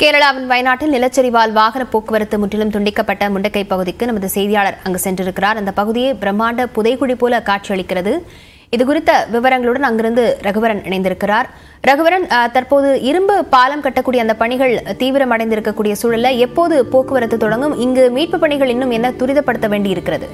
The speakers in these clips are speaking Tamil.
கேரளாவின் வயநாட்டில் நிலச்சரிவால் வாகன போக்குவரத்து முற்றிலும் துண்டிக்கப்பட்ட முண்டக்கை பகுதிக்கு நமது செய்தியாளர் அங்கு சென்றிருக்கிறார் அந்த பகுதியை பிரம்மாண்ட புதைகுழி போல காட்சியளிக்கிறது இது குறித்த விவரங்களுடன் அங்கிருந்து ரகுவரன் இணைந்திருக்கிறார் ரகுவரன் அஹ், தற்போது இரும்பு பாலம் கட்டக்கூடிய அந்த பணிகள் தீவிரமடைந்திருக்கக்கூடிய சூழல்ல எப்போது போக்குவரத்து தொடங்கும் இங்கு மீட்பு பணிகள் இன்னும் என்ன துரிதப்படுத்த வேண்டி இருக்கிறது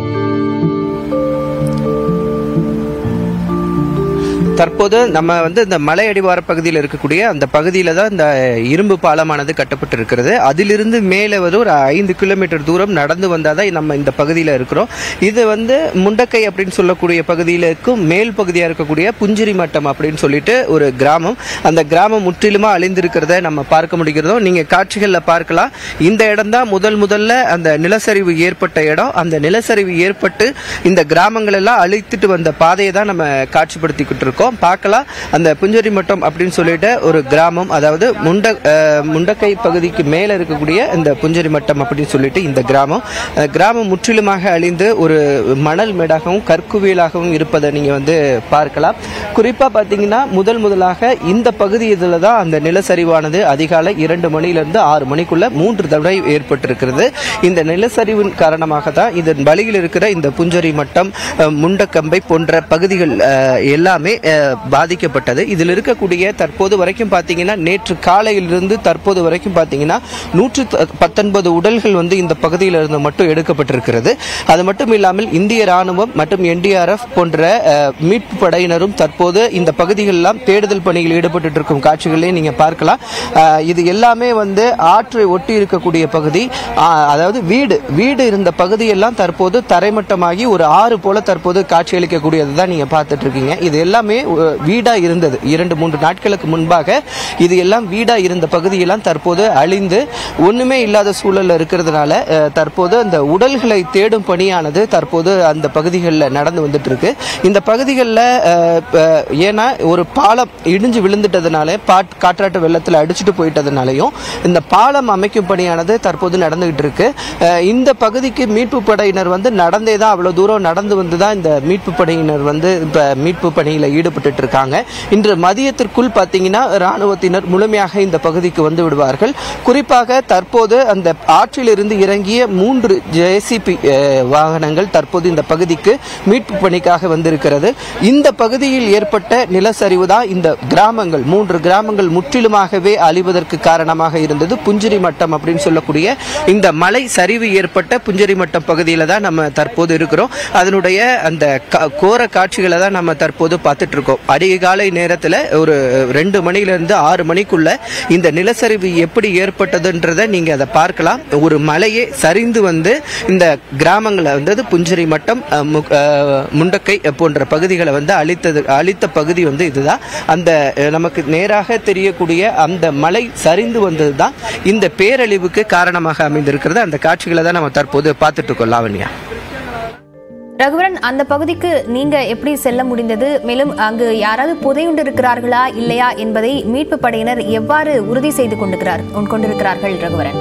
தற்போது நம்ம வந்து இந்த மலை அடிவார பகுதியில் இருக்கக்கூடிய அந்த பகுதியில தான் இந்த இரும்பு பாலமானது கட்டப்பட்டு இருக்கிறது அதிலிருந்து மேலே வந்து ஒரு ஐந்து கிலோமீட்டர் தூரம் நடந்து வந்தால் தான் நம்ம இந்த பகுதியில் இருக்கிறோம் இது வந்து முண்டக்கை அப்படின்னு சொல்லக்கூடிய பகுதியில் இருக்கும் மேல் பகுதியாக இருக்கக்கூடிய புஞ்சிரி மட்டம் அப்படின்னு சொல்லிட்டு ஒரு கிராமம் அந்த கிராமம் முற்றிலுமா அழிந்திருக்கிறத நம்ம பார்க்க முடிகிறதோ நீங்க காட்சிகளில் பார்க்கலாம் இந்த இடம் தான் முதல் முதல்ல அந்த நிலச்சரிவு ஏற்பட்ட இடம் அந்த நிலச்சரிவு ஏற்பட்டு இந்த கிராமங்கள் எல்லாம் அழித்துட்டு வந்த பாதையை தான் நம்ம காட்சிப்படுத்திக்கிட்டு இருக்கோம் பார்க்கலாம் அந்த புஞ்சரி மட்டம் அப்படின்னு சொல்லிட்டு ஒரு கிராமம் அதாவது முண்ட அஹ், முண்டக்கை பகுதிக்கு மேலே இருக்கக்கூடிய இந்த புஞ்சரி மட்டம் அப்படின்னு சொல்லிட்டு இந்த கிராமம் அஹ், கிராமம் முற்றிலுமாக அழிந்து ஒரு மணல் மேடாகவும் கற்குவியலாகவும் இருப்பதை நீங்க வந்து பார்க்கலாம் குறிப்பா பார்த்தீங்கன்னா முதல் முதலாக இந்த பகுதி இதில் தான் அந்த நிலச்சரிவானது அதிகாலை இரண்டு மணியிலிருந்து ஆறு மணிக்குள்ள மூன்று தடவை ஏற்பட்டிருக்கிறது இந்த நிலச்சரிவின் காரணமாக தான் இதன் வழியில் இருக்கிற இந்த புஞ்சரி மட்டம் அஹ், முண்டக்கம்பை போன்ற பகுதிகள் அஹ், எல்லாமே அஹ், பாதிக்கப்பட்டது இதில் இருக்கக்கூடிய தற்போது வரைக்கும் பார்த்தீங்கன்னா நேற்று காலையிலிருந்து தற்போது வரைக்கும் பார்த்தீங்கன்னா நூற்று பத்தொன்பது உடல்கள் வந்து இந்த பகுதியில் இருந்து மட்டும் எடுக்கப்பட்டிருக்கிறது அது மட்டும் இல்லாமல் இந்திய ராணுவம் மற்றும் என்டிஆர்எஃப் போன்ற அஹ், மீட்பு படையினரும் தற்போது இந்த பகுதிகளெல்லாம் தேடுதல் பணியில் ஈடுபட்டு இருக்கும் காட்சிகளையும் நீங்க பார்க்கலாம் அஹ், இது எல்லாமே வந்து ஆற்றை ஒட்டி இருக்கக்கூடிய பகுதி அஹ், அதாவது வீடு வீடு இருந்த பகுதியெல்லாம் தற்போது தரைமட்டமாகி ஒரு ஆறு போல தற்போது காட்சியளிக்கக்கூடியது தான் நீங்க பார்த்துட்டு இருக்கீங்க இது எல்லாமே அஹ், வீடா இருந்தது இரண்டு மூன்று நாட்களுக்கு முன்பாக இது எல்லாம் வீடா இருந்த பகுதியெல்லாம் தற்போது அழிந்து ஒண்ணுமே இல்லாத சூழல்ல இருக்கிறதுனால அஹ், தற்போது அந்த உடல்களை தேடும் பணியானது தற்போது அந்த பகுதிகளில் நடந்து வந்துட்டு இருக்கு இந்த பகுதிகளில் ஏன்னா ஒரு பாலம் இடிஞ்சு விழுந்துட்டதுனால பாட் காற்றாட்டு வெள்ளத்தில் அடிச்சுட்டு போயிட்டதுனாலையும் இந்த பாலம் அமைக்கும் பணியானது தற்போது நடந்துகிட்டு இருக்கு அஹ், இந்த பகுதிக்கு மீட்பு படையினர் வந்து நடந்தே தான் அவ்வளவு தூரம் நடந்து வந்து தான் இந்த மீட்பு படையினர் வந்து இப்ப மீட்பு பணியில ஈடுபட்டு இருக்காங்க இன்று மதியத்திற்குள் பார்த்தீங்கன்னா ராணுவத்தினர் முழுமையாக இந்த பகுதிக்கு வந்து விடுவார்கள் குறிப்பாக தற்போது அந்த ஆற்றிலிருந்து இறங்கிய மூன்று ஜேசிபி வாகனங்கள் தற்போது இந்த பகுதிக்கு மீட்பு பணிக்காக வந்திருக்கிறது இந்த பகுதியில் ஏற்பட்ட நிலச்சரிவு தான் இந்த கிராமங்கள் மூன்று கிராமங்கள் முற்றிலுமாகவே அழிவதற்கு காரணமாக இருந்தது புஞ்சிரி மட்டம் அப்படின்னு சொல்லக்கூடிய இந்த மலை சரிவு ஏற்பட்ட புஞ்சரி மட்டம் பகுதியில் தான் நம்ம தற்போது இருக்கிறோம் அதனுடைய அந்த கா- கோர காட்சிகளை தான் நம்ம தற்போது பார்த்துட்டு இருக்கோம் அதிகாலை நேரத்தில் ஒரு ரெண்டு மணிலிருந்து ஆறு மணிக்குள்ள இந்த நிலச்சரிவு எப்படி ஏற்பட்டதுன்றதை நீங்க அதை பார்க்கலாம் ஒரு மலையே சரிந்து வந்து இந்த கிராமங்களை வந்து புஞ்சரி மட்டம் அஹ், மு- அஹ், முண்டக்கை போன்ற பகுதிகளை வந்து அழித்தது அழித்த பகுதி வந்து இதுதான் அந்த அஹ், நமக்கு நேராக தெரியக்கூடிய அந்த மலை சரிந்து வந்தது தான் இந்த பேரழிவுக்கு காரணமாக அமைந்திருக்கிறது அந்த காட்சிகளை தான் நம்ம தற்போது பார்த்துட்டு இருக்கோம் லாவண்யா ரகுவரன் அந்த பகுதிக்கு நீங்க எப்படி செல்ல முடிந்தது மேலும் அங்கு யாராவது புதையுண்டு இருக்கிறார்களா இல்லையா என்பதை மீட்பு படையினர் எவ்வாறு உறுதி செய்து கொண்டிருக்கிறார் கொண்டிருக்கிறார்கள் ரகுவரன்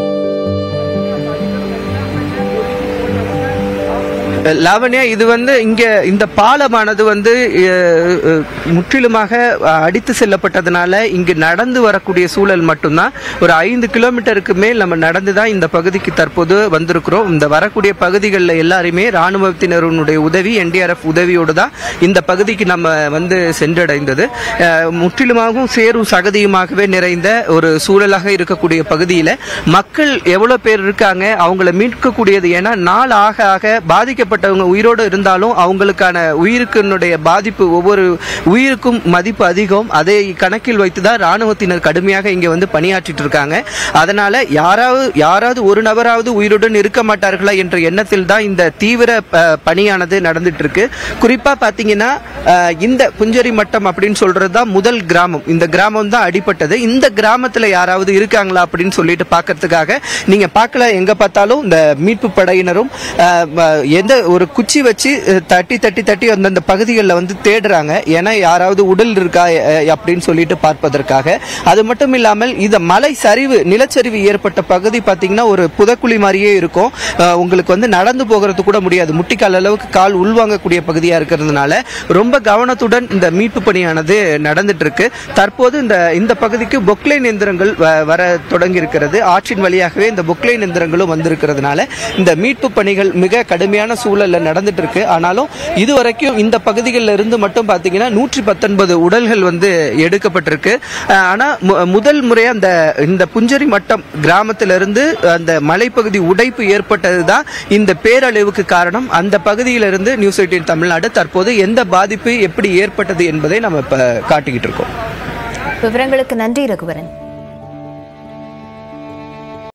லாவண்யா இது வந்து இங்க இந்த பாலமானது வந்து அஹ், அஹ், முற்றிலுமாக அஹ், அடித்து செல்லப்பட்டதுனால இங்கு நடந்து வரக்கூடிய சூழல் மட்டும்தான் ஒரு ஐந்து கிலோமீட்டருக்கு மேல் நம்ம நடந்து தான் இந்த பகுதிக்கு தற்போது வந்திருக்கிறோம் இந்த வரக்கூடிய பகுதிகளில் எல்லாருமே ராணுவத்தினருடைய உதவி என்டிஆர்எஃப் உதவியோடு தான் இந்த பகுதிக்கு நம்ம வந்து சென்றடைந்தது அஹ், முற்றிலுமாகவும் சேரும் சகதியுமாகவே நிறைந்த ஒரு சூழலாக இருக்கக்கூடிய பகுதியில் மக்கள் எவ்வளோ பேர் இருக்காங்க அவங்கள மீட்கக்கூடியது ஏன்னா நாள் ஆக ஆக பாதிக்கப்பட்டவங்க உயிரோடு இருந்தாலும் அவங்களுக்கான உயிருக்கினுடைய பாதிப்பு ஒவ்வொரு உயிருக்கும் மதிப்பு அதிகம் அதை கணக்கில் வைத்து தான் ராணுவத்தினர் கடுமையாக இங்கே வந்து பணியாற்றிட்டு இருக்காங்க அதனால யாராவது யாராவது ஒரு நபராவது உயிருடன் இருக்க மாட்டார்களா என்ற எண்ணத்தில் தான் இந்த தீவிர அஹ், பணியானது நடந்துட்டு இருக்கு குறிப்பா பாத்தீங்கன்னா அஹ், இந்த புஞ்சரி மட்டம் அப்படின்னு சொல்றது தான் முதல் கிராமம் இந்த கிராமம் தான் அடிபட்டது இந்த கிராமத்துல யாராவது இருக்காங்களா அப்படின்னு சொல்லிட்டு பார்க்கறதுக்காக நீங்க பார்க்கல எங்க பார்த்தாலும் இந்த மீட்பு படையினரும் அஹ், ம- எந்த ஒரு குச்சி வச்சு அஹ், தட்டி தட்டி தட்டி அந்தந்த பகுதிகளில் வந்து தேடுறாங்க ஏன்னா யாராவது உடல் இருக்கா அஹ், அப்படின்னு சொல்லிட்டு பார்ப்பதற்காக அது மட்டும் இல்லாமல் இந்த மலை சரிவு நிலச்சரிவு ஏற்பட்ட பகுதி பார்த்தீங்கன்னா ஒரு புதக்குழி மாதிரியே இருக்கும் அஹ், உங்களுக்கு வந்து நடந்து போகிறது கூட முடியாது முட்டிக்கால் அளவுக்கு கால் உள்வாங்கக்கூடிய பகுதியாக இருக்கிறதுனால ரொம்ப கவனத்துடன் இந்த மீட்பு பணியானது நடந்துட்டு இருக்கு தற்போது இந்த இந்த பகுதிக்கு பொக்லைன் எந்திரங்கள் வ- வர தொடங்கி இருக்கிறது ஆற்றின் வழியாகவே இந்த பொக்லைன் எந்திரங்களும் வந்திருக்கிறதுனால இந்த மீட்பு பணிகள் மிக கடுமையான சூழல்ல நடந்துட்டு இருக்கு ஆனாலும் இதுவரைக்கும் இந்த பகுதிகளில் இருந்து மட்டும் பார்த்தீங்கன்னா நூற்றி பத்தொன்பது உடல்கள் வந்து எடுக்கப்பட்டிருக்கு அஹ், ஆனா மு- முதல் முறை அந்த இந்த புஞ்சரி மட்டம் கிராமத்திலிருந்து அந்த மலைப்பகுதி உடைப்பு ஏற்பட்டதுதான் இந்த பேரழிவுக்கு காரணம் அந்த பகுதியிலிருந்து நியூஸ் எயிட்டின் தமிழ்நாடு தற்போது எந்த பாதிப்பு எப்படி ஏற்பட்டது என்பதை நம்ம இப்ப காட்டிக்கிட்டு இருக்கோம் விவரங்களுக்கு நன்றி ரகுவரன்